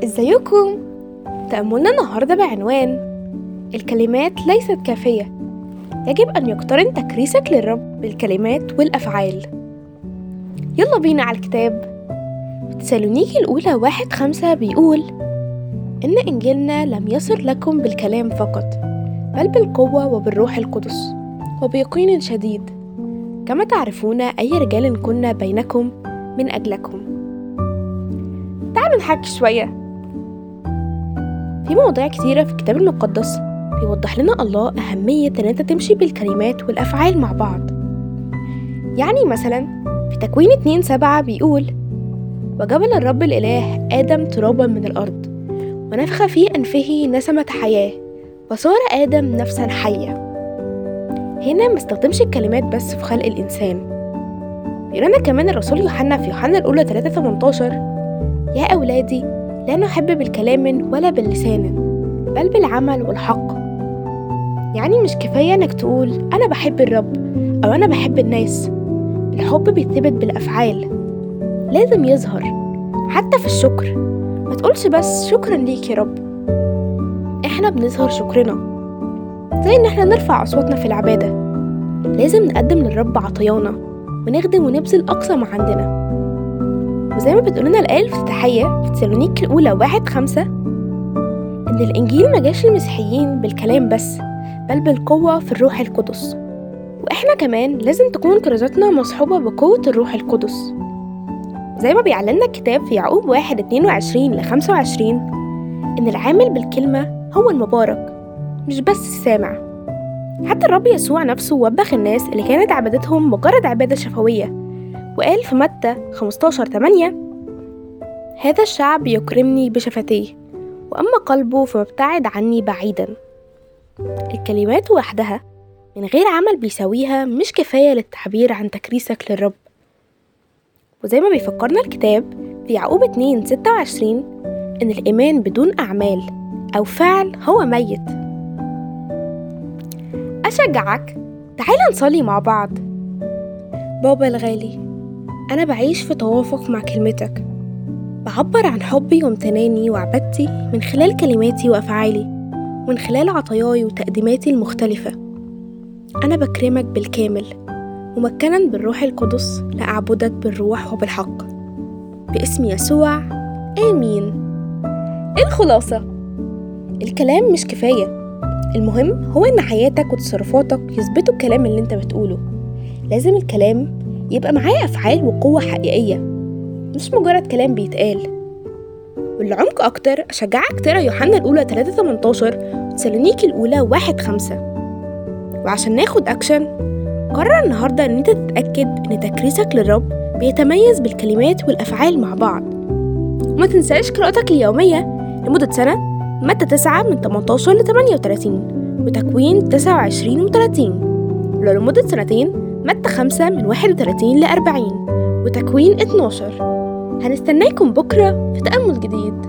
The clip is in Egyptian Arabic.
ازيكم تأملنا النهاردة بعنوان الكلمات ليست كافية يجب أن يقترن تكريسك للرب بالكلمات والأفعال يلا بينا على الكتاب تسالونيكي الأولى واحد خمسة بيقول إن إنجيلنا لم يصر لكم بالكلام فقط بل بالقوة وبالروح القدس وبيقين شديد كما تعرفون أي رجال كنا بينكم من أجلكم تعالوا نحكي شوية في مواضيع كتيرة في الكتاب المقدس بيوضح لنا الله أهمية إن أنت تمشي بالكلمات والأفعال مع بعض يعني مثلا في تكوين اتنين سبعة بيقول وجبل الرب الإله آدم ترابا من الأرض ونفخ في أنفه نسمة حياة وصار آدم نفسا حية هنا مستخدمش الكلمات بس في خلق الإنسان بيقول لنا كمان الرسول يوحنا في يوحنا الأولى 3 18 يا أولادي لا نحب بالكلام ولا باللسان بل بالعمل والحق يعني مش كفاية إنك تقول أنا بحب الرب أو أنا بحب الناس الحب بيتثبت بالأفعال لازم يظهر حتى في الشكر ما تقولش بس شكرا ليك يا رب احنا بنظهر شكرنا زي ان احنا نرفع اصواتنا في العبادة لازم نقدم للرب عطيانا ونخدم ونبذل اقصى ما عندنا وزي ما بتقولنا الآية الافتتاحية في تسالونيك الأولى واحد خمسة إن الإنجيل ما جاش للمسيحيين بالكلام بس بل بالقوة في الروح القدس وإحنا كمان لازم تكون كرازاتنا مصحوبة بقوة الروح القدس زي ما بيعلمنا الكتاب في يعقوب واحد اتنين وعشرين لخمسة وعشرين إن العامل بالكلمة هو المبارك مش بس السامع حتى الرب يسوع نفسه وبخ الناس اللي كانت عبادتهم مجرد عبادة شفوية وقال في متى 15 8 هذا الشعب يكرمني بشفتيه وأما قلبه فمبتعد عني بعيدا الكلمات وحدها من غير عمل بيساويها مش كفاية للتعبير عن تكريسك للرب وزي ما بيفكرنا الكتاب في يعقوب 2 26 إن الإيمان بدون أعمال أو فعل هو ميت أشجعك تعال نصلي مع بعض بابا الغالي أنا بعيش في توافق مع كلمتك بعبر عن حبي وامتناني وعبادتي من خلال كلماتي وأفعالي ومن خلال عطاياي وتقديماتي المختلفة أنا بكرمك بالكامل ممكنا بالروح القدس لأعبدك بالروح وبالحق باسم يسوع آمين الخلاصة الكلام مش كفاية المهم هو إن حياتك وتصرفاتك يثبتوا الكلام اللي انت بتقوله لازم الكلام يبقى معاه أفعال وقوة حقيقية مش مجرد كلام بيتقال والعمق أكتر أشجعك تقرا يوحنا الأولى 3 18 وتسالونيكي الأولى 1 5 وعشان ناخد أكشن قرر النهاردة إن أنت تتأكد إن تكريسك للرب بيتميز بالكلمات والأفعال مع بعض وما تنساش قراءتك اليومية لمدة سنة متى 9 من 18 ل 38 وتكوين 29 و 30 ولو لمدة سنتين متى 5 من 31 ل 40 وتكوين 12 هنستناكم بكرة في تأمل جديد